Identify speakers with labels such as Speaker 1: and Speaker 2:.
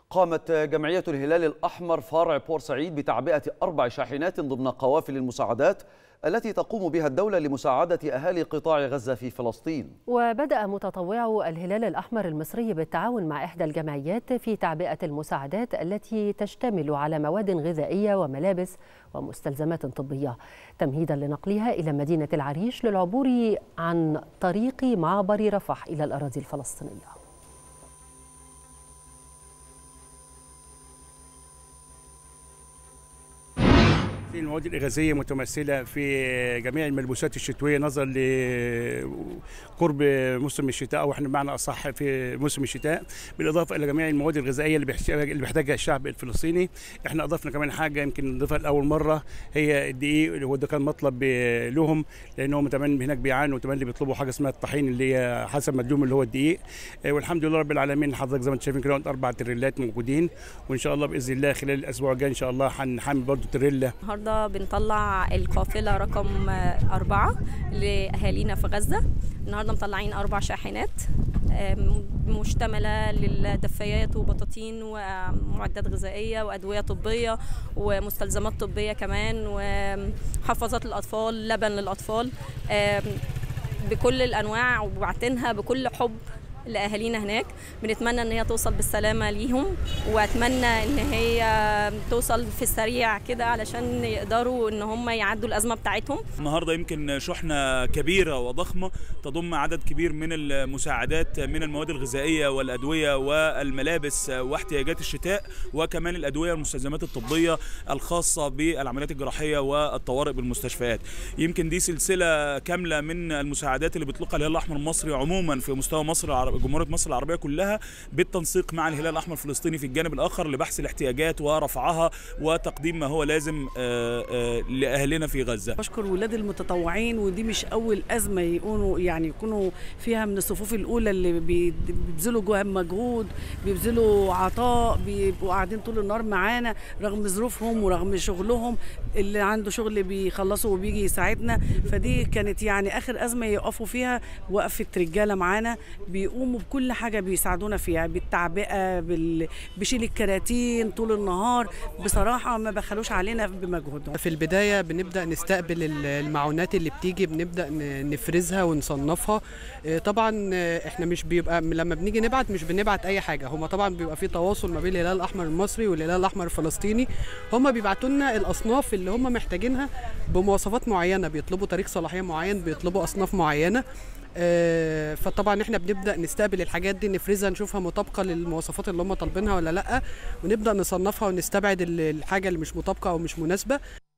Speaker 1: قامت جمعية الهلال الأحمر فرع بورسعيد بتعبئة أربع شاحنات ضمن قوافل المساعدات التي تقوم بها الدولة لمساعدة أهالي قطاع غزة في فلسطين
Speaker 2: وبدأ متطوعو الهلال الأحمر المصري بالتعاون مع إحدى الجمعيات في تعبئة المساعدات التي تشتمل على مواد غذائية وملابس ومستلزمات طبية تمهيدا لنقلها إلى مدينة العريش للعبور عن طريق معبر رفح إلى الأراضي الفلسطينية
Speaker 3: في المواد الإغاثية متمثلة في جميع الملبوسات الشتوية نظرا لقرب موسم الشتاء أو احنا بمعنى أصح في موسم الشتاء بالإضافة إلى جميع المواد الغذائية اللي اللي بيحتاجها الشعب الفلسطيني احنا أضفنا كمان حاجة يمكن نضيفها لأول مرة هي الدقيق اللي هو ده كان مطلب لهم لأنهم كمان هناك بيعانوا كمان اللي بيطلبوا حاجة اسمها الطحين اللي هي حسب مدلوم اللي هو الدقيق والحمد لله رب العالمين حضرتك زي ما انتم شايفين كده أربع تريلات موجودين وإن شاء الله بإذن الله خلال الأسبوع الجاي إن شاء الله هنحمل برضه تريلا
Speaker 4: النهارده بنطلع القافلة رقم أربعة لأهالينا في غزة النهارده مطلعين أربع شاحنات مشتملة للدفايات وبطاطين ومعدات غذائية وأدوية طبية ومستلزمات طبية كمان وحفاظات للأطفال لبن للأطفال بكل الأنواع وبعتنها بكل حب لاهالينا هناك بنتمنى ان هي توصل بالسلامه ليهم واتمنى ان هي توصل في السريع كده علشان يقدروا ان هم يعدوا الازمه بتاعتهم
Speaker 5: النهارده يمكن شحنه كبيره وضخمه تضم عدد كبير من المساعدات من المواد الغذائيه والادويه والملابس واحتياجات الشتاء وكمان الادويه والمستلزمات الطبيه الخاصه بالعمليات الجراحيه والطوارئ بالمستشفيات يمكن دي سلسله كامله من المساعدات اللي بيطلقها الهلال الاحمر المصري عموما في مستوى مصر جمهوريه مصر العربيه كلها بالتنسيق مع الهلال الاحمر الفلسطيني في الجانب الاخر لبحث الاحتياجات ورفعها وتقديم ما هو لازم لاهلنا في غزه.
Speaker 6: بشكر ولاد المتطوعين ودي مش اول ازمه يكونوا يعني يكونوا فيها من الصفوف الاولى اللي بيبذلوا جوه مجهود بيبذلوا عطاء بيبقوا قاعدين طول النهار معانا رغم ظروفهم ورغم شغلهم اللي عنده شغل بيخلصوا وبيجي يساعدنا فدي كانت يعني اخر ازمه يقفوا فيها وقفه رجاله معانا بيقوموا بكل حاجة بيساعدونا فيها بالتعبئة بال... بشيل الكراتين طول النهار بصراحة ما بخلوش علينا بمجهودهم
Speaker 7: في البداية بنبدأ نستقبل المعونات اللي بتيجي بنبدأ نفرزها ونصنفها طبعا احنا مش بيبقى لما بنيجي نبعت مش بنبعت اي حاجة هما طبعا بيبقى في تواصل ما بين الهلال الأحمر المصري والهلال الأحمر الفلسطيني هما بيبعتوا لنا الأصناف اللي هما محتاجينها بمواصفات معينة بيطلبوا تاريخ صلاحية معين بيطلبوا أصناف معينة فطبعا احنا بنبدا نستقبل الحاجات دي نفرزها نشوفها مطابقه للمواصفات اللي هم طالبينها ولا لا ونبدا نصنفها ونستبعد الحاجه اللي مش مطابقه او مش مناسبه